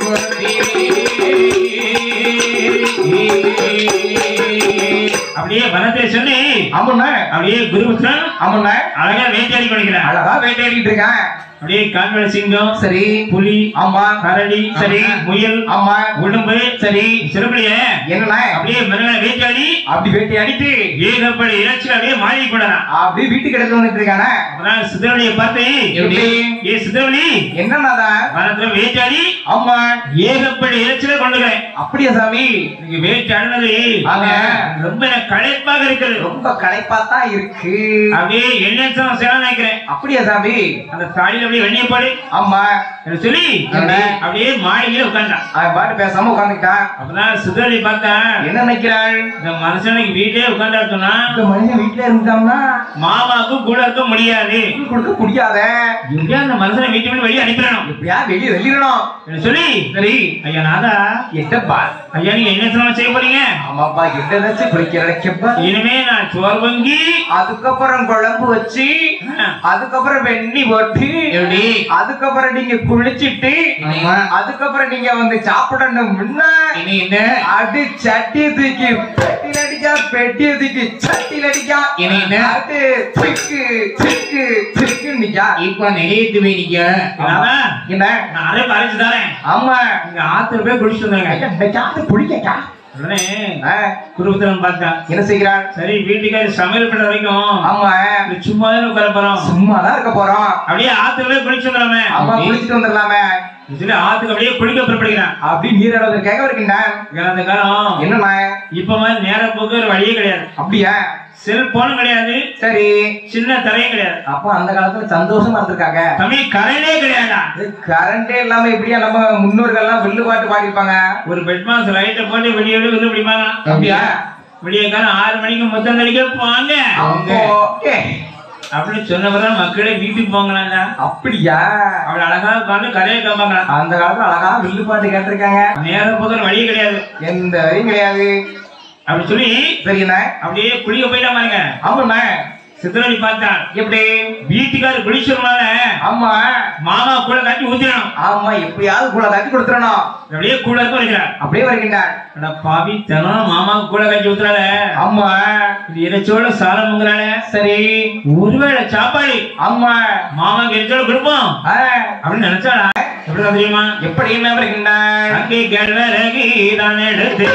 அப்படியே வனத்தை சொல்லி அம்மண்ணா அப்படியே குருபுத்திரன் அம்மண்ணா அழகா வேட்டையாடி கொண்டிருக்கிறான் அழகா வேட்டையாடிட்டு இருக்கான் அப்படியே கால்வள சிங்கம் சரி புலி ஆமா கரடி சரி முயல் ஆமா உடம்பு சரி சிறுபடிய என்னண்ணா அப்படியே மிருகங்களை வேட்டையாடி அப்படி வேட்டையாடிட்டு ஏகப்படி இறைச்சி அப்படியே மாறி கொண்டான் அப்படி வீட்டுக்கு எடுத்து வந்துட்டு இருக்கானே அப்பதான் சிதவழியை பார்த்து எப்படி ஏ சிதவழி என்னன்னாதான் வனத்துல வேட்டையாடி ஆமா ஏகப்படி இறைச்சில கொண்டுகிறேன் அப்படியா சாமி நீங்க வேட்டையாடினது ஆமா. ரொம்ப எனக்கு களைப்பாக இருக்கிறது ரொம்ப களைப்பாத்தான் இருக்கு அப்படியே எண்ணெய் சேவை நினைக்கிறேன் அப்படியா சாமி அந்த தாடியில அப்படியே வெண்ணிய போடு ஆமா என்று சொல்லி என்ன? அப்படியே மாடியில உட்கார்ந்தான் அவன் பாட்டு பேசாம உட்காந்துக்கிட்டான் அப்பதான் சிதறி பார்த்தா என்ன நினைக்கிறாள் இந்த மனுஷனுக்கு வீட்டே உட்கார்ந்தாட்டோம்னா இந்த மனுஷன் வீட்டுல இருந்தோம்னா மாமாவுக்கும் கூட இருக்க முடியாது கொடுக்க முடியாத எப்படியா அந்த மனுஷனை வீட்டு விட்டு வெளியே அனுப்பிடணும் எப்படியா வெளியே வெளியிடணும் என்று சொல்லி சரி ஐயா நாதா என்னப்பா ஐயா நீங்க என்ன சிரமம் செய்ய போறீங்க ஆமாப்பா என்ன வச்சு குளிக்கிறப்பா இனிமே நான் சோறு வங்கி அதுக்கப்புறம் குழம்பு வச்சு அதுக்கப்புறம் வெண்ணி போட்டு எப்படி அதுக்கப்புறம் நீங்க குளிச்சிட்டு ஆமா அதுக்கப்புறம் நீங்க வந்து சாப்பிடணும் முன்ன இனி என்ன அடி சட்டி தூக்கி பெட்டில அடிக்கா பெட்டி தூக்கி சட்டில அடிக்கா இனி என்ன? அது திக்கு திக்கு திக்கு நிக்கா இப்ப நிலையத்து வேணிக்க நாதா, என்ன நான் அரை பறிச்சு தரேன் ஆமா இங்க ஆத்துல போய் குடிச்சு வந்தாங்க ஐயா, இந்த காத்து குடிக்கக்கா உடனே ஆ, குருபுத்திரன் பார்த்தா என்ன செய்கிறான் சரி வீட்டுக்காரி சமையல் பண்ண வரைக்கும் ஆமா இது சும்மா தான் உட்கார போறோம் சும்மாதான் இருக்க போறோம் அப்படியே ஆத்துல போய் குளிச்சு வந்துடாமே ஆமா குளிச்சுட்டு வந்துடலாமே சொல்லி ஆத்துக்கு அப்படியே குளிக்க புறப்படுகிறான் அப்படி நீர் அளவு கேட்க இருக்கின்றான் அந்த காலம் என்னண்ணா இப்ப மாதிரி நேர போக்கு ஒரு வழியே கிடையாது அப்படியா செல்போனும் கிடையாது சரி சின்ன தரையும் கிடையாது அப்ப அந்த காலத்துல சந்தோஷமா இருந்திருக்காங்க தம்பி கரையிலே கிடையாதா கரண்டே இல்லாம எப்படியா நம்ம முன்னோர்கள் எல்லாம் வில்லு பாட்டு பாடிருப்பாங்க ஒரு பெட் மாஸ் லைட்டை போட்டு வெளியே வெளியே வந்து பிடிப்பாங்க அப்படியா விடிய காலம் ஆறு மணிக்கு மொத்தம் கழிக்க போவாங்க அப்போ ஏ, அப்படின்னு சொன்னவரை மக்களே வீட்டுக்கு போங்களாண்டா அப்படியா அவள் அழகா உட்காந்து கரையை காப்பாங்க அந்த காலத்துல அழகா வில்லு பாட்டு கேட்டிருக்காங்க நேர போகிற வழியே கிடையாது எந்த வரையும் கிடையாது அப்படி சொல்லி சரிண்ணா அப்படியே குளிக்க போயிட்டா பாருங்க ஆமாண்ணா சித்திரடி பார்த்தான் எப்படி வீட்டுக்காரர் குளிச்சதுனால ஆமா மாமா கூட காட்டி ஊத்திடணும் ஆமா எப்படியாவது கூட கட்டி கொடுத்துடணும் அப்படியே கூட இருக்க வைக்கிறார் அப்படியே வருகின்றான் அட பாவி தினம் மாமாவுக்கு கூட காட்டி ஊத்துறாள ஆமா இது இறைச்சோட சாலமுங்கிறாள சரி ஒருவேளை சாப்பாடு ஆமா மாமாக்கு இறைச்சோட கொடுப்போம் ஆ, அப்படின்னு நினைச்சாளா எப்படி தெரியுமா எப்படி என்ன வருகின்றான் அங்கே கிழவரகி தான் எடுத்து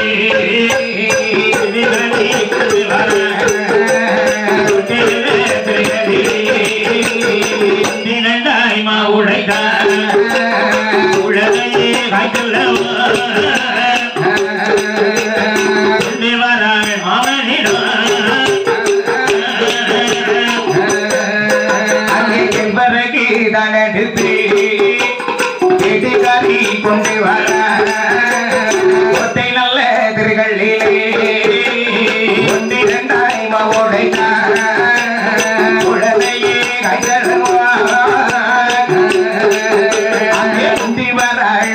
விரலி கொண்டு வர. தினண்டாய் மா உழைத்தார் உலகையே காய்ச்சல்லவா கொண்டு வராள் மாமனிடம் அங்கே செல்வரகு தான் எடுத்து செடிகாரி கொண்டு வர ஒத்தை நல்ல திருகளிலே ஒன்றிரண்டாய் மாவோடை உடலையே கைதழுவா அங்கே உந்தி வராள்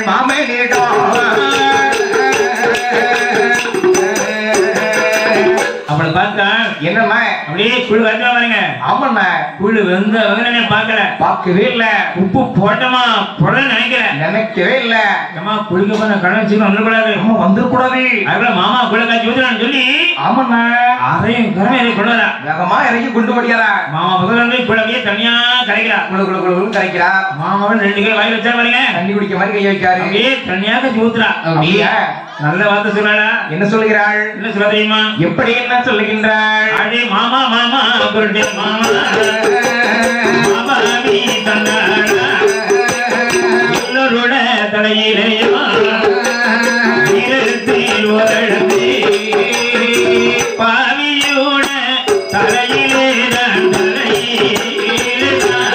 மாமனிடம் அவளை பார்த்தா என்னம்மா அப்படியே அப்படியே குழு வந்து பாருங்க ஆமாண்ணா குழு வெந்த வெங்கனே பார்க்கல பார்க்கவே இல்ல உப்பு போட்டமா போட நினைக்கிறேன் நினைக்கவே இல்ல ஏமா குளிக்க போன கடன் சீக்கிரம் வந்துடக்கூடாது நம்ம வந்துடக்கூடாது அதுக்குள்ள மாமா குள்ள காய்ச்சி ஊத்துறான்னு சொல்லி ஆமாண்ணா அதையும் கரமே கொண்டு வரா வேகமா இறங்கி கொண்டு படிக்கிறா மாமா முதல்ல வந்து குழவையே தனியா கரைக்கிறா குளு குளு குளு குளு கரைக்கிறா மாமாவை ரெண்டு கை வாய் வச்சா பாருங்க தண்ணி குடிக்க மாதிரி கைய வைக்காரு அப்படியே தனியா கட்சி ஊத்துறா அப்படியா நல்ல வார்த்தை சொல்லாடா என்ன சொல்லுகிறாள் என்ன சொல்ல தெரியுமா எப்படி என்ன சொல்லுகின்றாள் அடே மாமா மாமா குருடே மாமா மாமா நீ தந்தாடா எல்லோரோட தலையிலேயும் நிலத்தில் உரழுந்தே பாவியோட தலையிலே தான் தலையிலே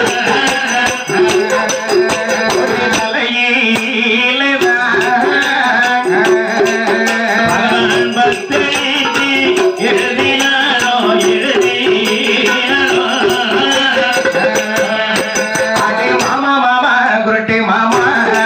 பகவான் பக்தனுக்கு எழுதினாரோ எழுதினாரோ அடே மாமா மாமா குருட்டு மாமா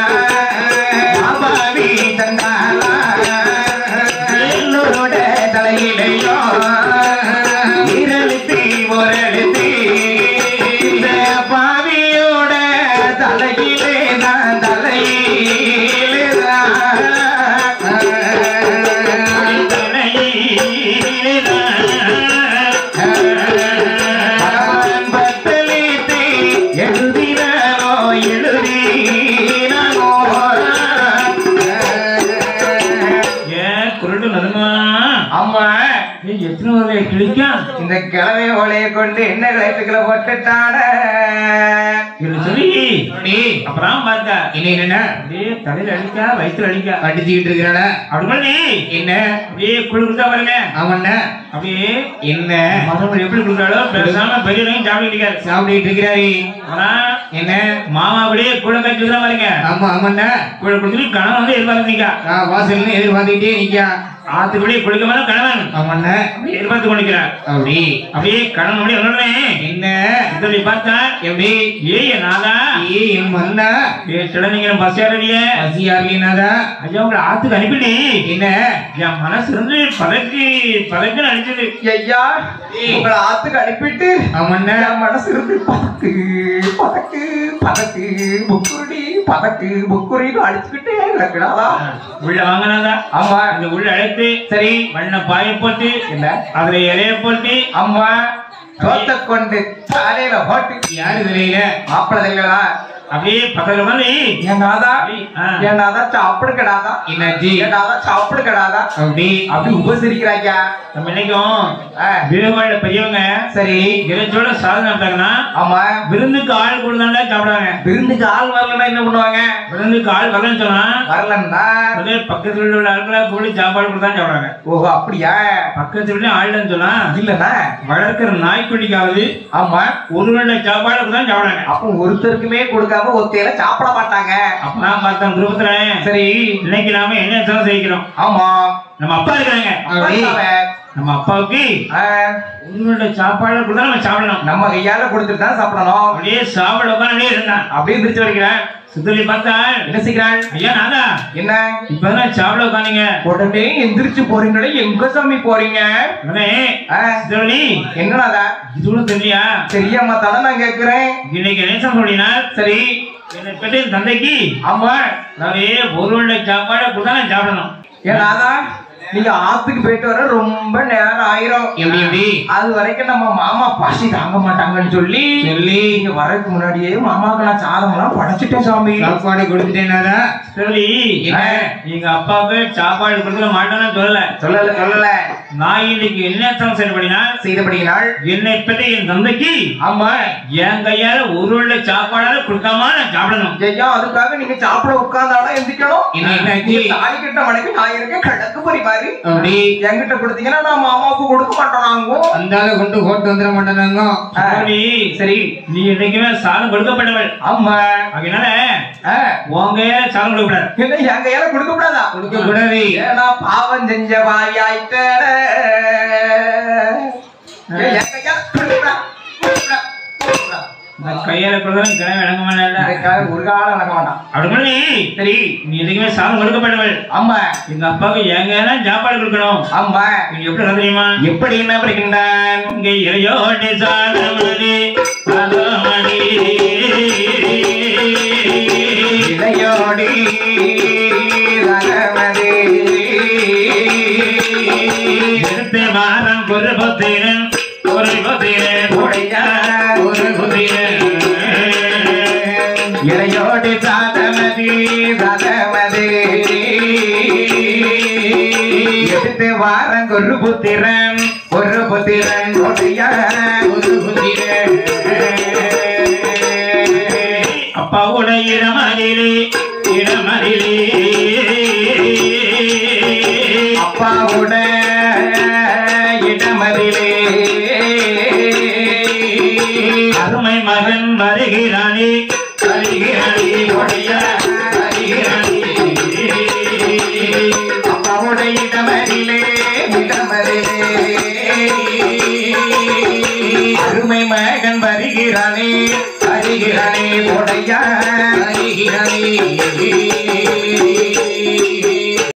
மாமாவி தந்தாளா எல்லோரோட தலையிலையும் இரழுத்தி ஒரழுத்தி இந்த பாவியோட தலையிலே நான் தலையிலே பகவான் பத்தலித்து எழுதினாரோ எழுதினாரோ ஏன் குருட்டு நதுமா அம்மா ஏய், எத்தனை வரல கிழிக்கும் இந்த கிழமை ஓலையை கொண்டு என்ன கிளைப்புகளை போட்டுட்டாட இது சொல்லி நீ அப்புறம் பார்த்தா என்ன என்ன அப்படியே தலையில அடிக்கா வயிற்றுல அடிக்கா அடிச்சுக்கிட்டு இருக்கிறாடா அப்படி பண்ணி என்ன அப்படியே குழு கொடுத்தா பாருங்க அவன அப்படியே என்ன மருமகள் எப்படி கொடுக்குறாளோ பேசாம பெரியவங்க சாப்பிட்டு இருக்காரு சாப்பிட்டுட்டு இருக்கிறாரு ஆனா என்ன மாமா அப்படியே கூட கட்சி தான் பாருங்க ஆமா ஆமாண்ணா கூட கொடுத்துட்டு கணவன் வந்து எதிர்பார்த்து நிக்கா நான் வாசல்னு எதிர்பார்த்துக்கிட்டே நிக்கான் ஆத்துக்குள்ளே குளிக்க மேல கணவன் ஆமாண்ணா அப்படியே எதிர்பார்த்து கொண்டிருக்கிறார் அப்படி அப்படியே கணவன் அப்படியே உடனே என்ன இதில் பார்த்தா எப்படி ஏய் நாதா ஏ என் மன்னா ஏ சிடநீங்க பஸ் ஏறலையே பசியார்லினாதா ஐயா உங்களை ஆத்துக்கு அனுப்பிட்டு என்ன என் மனசு இருந்து பதக்கு பதக்குன்னு அடிச்சது ஐயா உங்களை ஆத்துக்கு அனுப்பிட்டு ஆமாண்ணா என் மனசு இருந்து பதக்கு பதக்கு பதக்கு புக்குருடி பதக்கு புக்குரின்னு அடிச்சுக்கிட்டே கிடக்குடாதா உள்ள வாங்கினாதா ஆமா அந்த உள்ள அழைத்து சரி மண்ணை பாய போட்டு என்ன அதுல இலைய போட்டு அம்மா தோத்த கொண்டு தலையில போட்டு யாரு தெரியல மாப்பிள்ள தெரியலா அப்படியே பக்கத்துல வந்து என் நாதா ஆ. என் நாதா சாப்பிடு கிடாதா என்னாச்சு என் நாதா சாப்பிடு கிடாதா அப்படி அப்படி உபசரிக்கிறாங்க நம்ம இன்னைக்கும் ஆ, வீரவாழ பெரியவங்க சரி இறைச்சோட சாதனை நடத்தாங்கன்னா ஆமா விருந்துக்கு ஆள் கொடுத்தாண்டா சாப்பிடுவாங்க விருந்துக்கு ஆள் வரலன்னா என்ன பண்ணுவாங்க விருந்துக்கு ஆள் வரலன்னு சொன்னா வரலன்னா அதே பக்கத்துல உள்ள ஆட்களை கூடி சாப்பாடு கொடுத்தா சாப்பிடுவாங்க ஓஹோ அப்படியா பக்கத்துல உள்ள ஆள்லன்னு சொன்னா இல்லன்னா வளர்க்கிற நாய்க்குட்டிக்காவது ஆமா ஒரு வேளை சாப்பாடு கொடுத்தா சாப்பிடுவாங்க அப்ப ஒருத்தருக்குமே கொடுக்காம ஒத்தையில சாப்பிட மாட்டாங்க அப்பதான் பார்த்தோம் குருபத்துல சரி இன்னைக்கு நாம என்ன எத்தனை செய்கிறோம் ஆமா நம்ம அப்பா இருக்கிறாங்க அப்படி நம்ம அப்பாவுக்கு ஆ, உங்களோட சாப்பாடு கொடுத்தா நம்ம சாப்பிடணும் நம்ம கையால கொடுத்துட்டு தான் சாப்பிடணும் அப்படியே சாப்பிட உட்காந்து இருந்தான் அப்படியே பிரிச்சு வைக்கிறேன் சுத்தலி பார்த்தா என்ன செய்கிறாள் ஐயா நாதா என்ன இப்பதான் சாப்பிட உட்காந்தீங்க உடனே எந்திரிச்சு போறீங்களே எங்க சாமி போறீங்க உடனே ஆ, சுத்தலி என்னடாதா இதுவும் தெரியலையா தெரியாம தானே நான் கேக்குறேன் இன்னைக்கு நேசம் சொல்லினா சரி என்னை பெற்ற என் தந்தைக்கு ஆமா அதாவது ஒரு வேளை சாப்பாடு கொடுத்தா நான் சாப்பிடணும் ஏன்னாதா நீங்க ஆத்துக்கு போயிட்டு வர ரொம்ப நேரம் ஆயிரும் எப்படி எப்படி அது வரைக்கும் நம்ம மாமா பசி தாங்க மாட்டாங்கன்னு சொல்லி சொல்லி நீங்க வரதுக்கு முன்னாடியே மாமாக்கு நான் சாதம் எல்லாம் படைச்சிட்டேன் சாமி சாப்பாடு கொடுத்துட்டேனாதா சொல்லி என்ன? எங்க அப்பாவுக்கு சாப்பாடு கொடுக்க மாட்டேன்னு சொல்லல சொல்லல சொல்லல நான் இன்னைக்கு என்ன சமைச்சல் பண்ணினா செய்தபடியினால் என்னை பெற்ற என் தந்தைக்கு ஆமா என் கையால ஒரு வேளை சாப்பாடால கொடுக்காம நான் சாப்பிடணும் ஐயா அதுக்காக நீங்க சாப்பிட உட்கார்ந்தாலும் எந்திக்கணும் என்ன என்னாச்சு தாய் கிட்ட மனைவி நான் இருக்க கிழக்கு பொறி மாதிரி அப்படி என்கிட்ட கொடுத்தீங்கன்னா நான் மாமாவுக்கு கொடுக்க மாட்டோம் நாங்க அந்த ஆளை கொண்டு போட்டு வந்துட மாட்டேனாங்க ஆ, சொல்லி சரி நீ என்னைக்குமே சாதம் கொடுக்கப்பட்டவள் ஆமா அதனால ஆ, உன் கையால சாதம் கொடுக்கக்கூடாது என்ன என் கையால கொடுக்க கூடாதா கொடுக்க கூடாது ஏன்னா பாவம் செஞ்ச வாயாயிட்டட என் கையால கொடுக்க கூடாது, கொடுக்க கூடாது, கொடுக்க கூடாது. இந்த கையில கொடுத்தா கிழமை விளங்க மாட்டா அதுக்காக ஒரு காலம் நடக்க மாட்டான் அப்படி பண்ணி சரி நீ எதுக்குமே சாதம் கொடுக்கப்பட்டவள் ஆமா எங்க அப்பாவுக்கு எங்க தான் சாப்பாடு கொடுக்கணும் ஆமா நீங்க எப்படி நடந்து தெரியுமா எப்படி என்ன வருகின்றான் இங்க இளையோட்டி சாதமணி சாதமணி இளையோடி ரகமதே எடுத்து வாரம் ஒரு புத்திரன் ஒரு புத்திரன் உடையா ஒரு புத்திரன் இளையோடி சாதமதி ரகமதே எடுத்து வாரம் ஒரு புத்திரன் ஒரு புத்திரன் கொடிய ஒரு புத்திரன் அப்பாவுடைய இடமதிலே இடமதிலே அப்பாவுட இடமதிலே அருமை மகன் வருகிறானே வருகிறானே உடைய வருகிறானே அப்பாவுட இடமதிலே இடமதிலே அருமை மகன் வருகிறானே வருகிறானே உடைய வருகிறானே